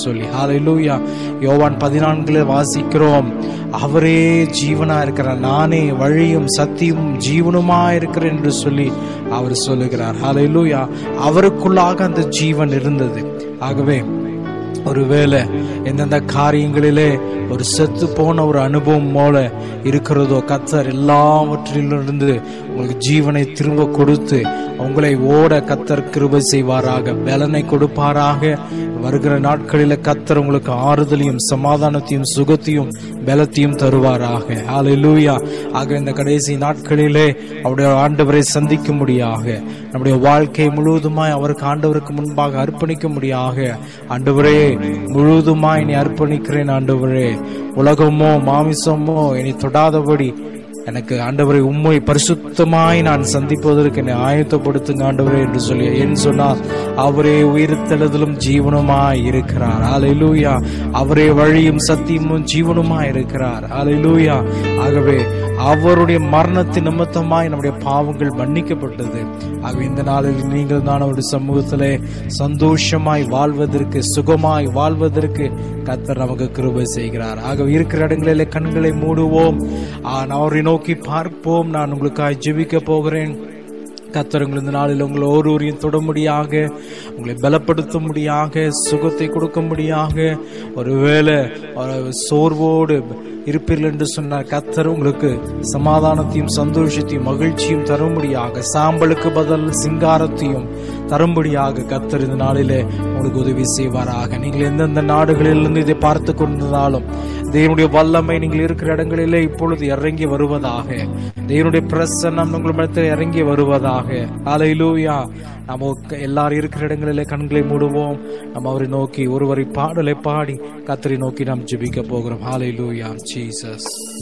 சொல்லி ஹalleluya யோவான் பதினான்குல வாசிக்கிறோம் அவரே ஜீவனா இருக்கிறார் நானே வழியும் சத்தியமும் ஜீவனுமா இருக்கிறேன் என்று சொல்லி அவர் சொல்லுகிறார் ஹalleluya அவருக்குள்ளாக அந்த ஜீவன் இருந்தது ஆகவே ஒருவேளை எந்தெந்த காரியங்களிலே ஒரு செத்து போன ஒரு அனுபவம் போல இருக்கிறதோ கத்தர் எல்லாவற்றிலிருந்து உங்களுக்கு ஜீவனை திரும்ப கொடுத்து உங்களை ஓட கத்தர் கிருபை செய்வாராக பலனை கொடுப்பாராக வருகிற நாட்களில கத்தர் உங்களுக்கு ஆறுதலையும் சமாதானத்தையும் சுகத்தையும் பலத்தையும் தருவாராக ஹalleluya ஆக இந்த கடைசி நாட்களிலே அவருடைய ஆண்டவரை சந்திக்கும்படியாக நம்முடைய வாழ்க்கை முழுவதுமாய் அவருக்கு ஆண்டவருக்கு முன்பாக அர்ப்பணிக்க முடியாக ஆண்டவரே முழுவதுமாய் என்னை அர்ப்பணிக்கிறேன் ஆண்டவரே உலகமோ மாமிசமோ என்னை தொடாதபடி எனக்கு ஆண்டவரை உண்மை பரிசுத்தமாய் நான் சந்திப்பதற்கு என்னை ஆயத்தப்படுத்துங்க ஆண்டவரே என்று சொல்லி ஏன் சொன்னால் அவரே உயிர்த்தெழுதலும் ஜீவனுமாய் இருக்கிறார் அலையிலூயா அவரே வழியும் சத்தியமும் ஜீவனுமாய் இருக்கிறார் அலையிலூயா ஆகவே அவருடைய மரணத்தின் நிமித்தமாய் நம்முடைய பாவங்கள் மன்னிக்கப்பட்டது ஆகவே இந்த நாளில் நீங்கள் தான் அவருடைய சமூகத்திலே சந்தோஷமாய் வாழ்வதற்கு சுகமாய் வாழ்வதற்கு கத்தர் நமக்கு கிருபை செய்கிறார் ஆகவே இருக்கிற இடங்களிலே கண்களை மூடுவோம் ஆஹ் அவரை நோக்கி பார்ப்போம் நான் உங்களுக்காக ஜெபிக்க போகிறேன் கத்தர் உங்கள் இந்த நாளில் உங்களை ஒருவரையும் தொடும்படியாக உங்களை பலப்படுத்தும்படியாக சுகத்தை கொடுக்கும்படியாக ஒருவேளை ஒரு சோர்வோடு இருப்பீர்கள் என்று சொன்னார் கத்தர் உங்களுக்கு சமாதானத்தையும் சந்தோஷத்தையும் மகிழ்ச்சியும் தரும்படியாக சாம்பலுக்கு பதில் சிங்காரத்தையும் தரும்படியாக கத்தர் இந்த நாளிலே உங்களுக்கு உதவி செய்வாராக நீங்கள் எந்தெந்த நாடுகளிலிருந்து இதை பார்த்து கொண்டிருந்தாலும் தேவனுடைய வல்லமை நீங்கள் இருக்கிற இடங்களிலே இப்பொழுது இறங்கி வருவதாக தேவனுடைய பிரசன்னம் உங்கள் மனத்தில் இறங்கி வருவதாக அலையிலூயா நம்ம எல்லாரும் இருக்கிற இடங்களிலே கண்களை மூடுவோம் நம்ம அவரை நோக்கி ஒருவரை பாடலை பாடி கத்தரை நோக்கி நாம் ஜெபிக்க போகிறோம் ஹalleluya ஜீசஸ்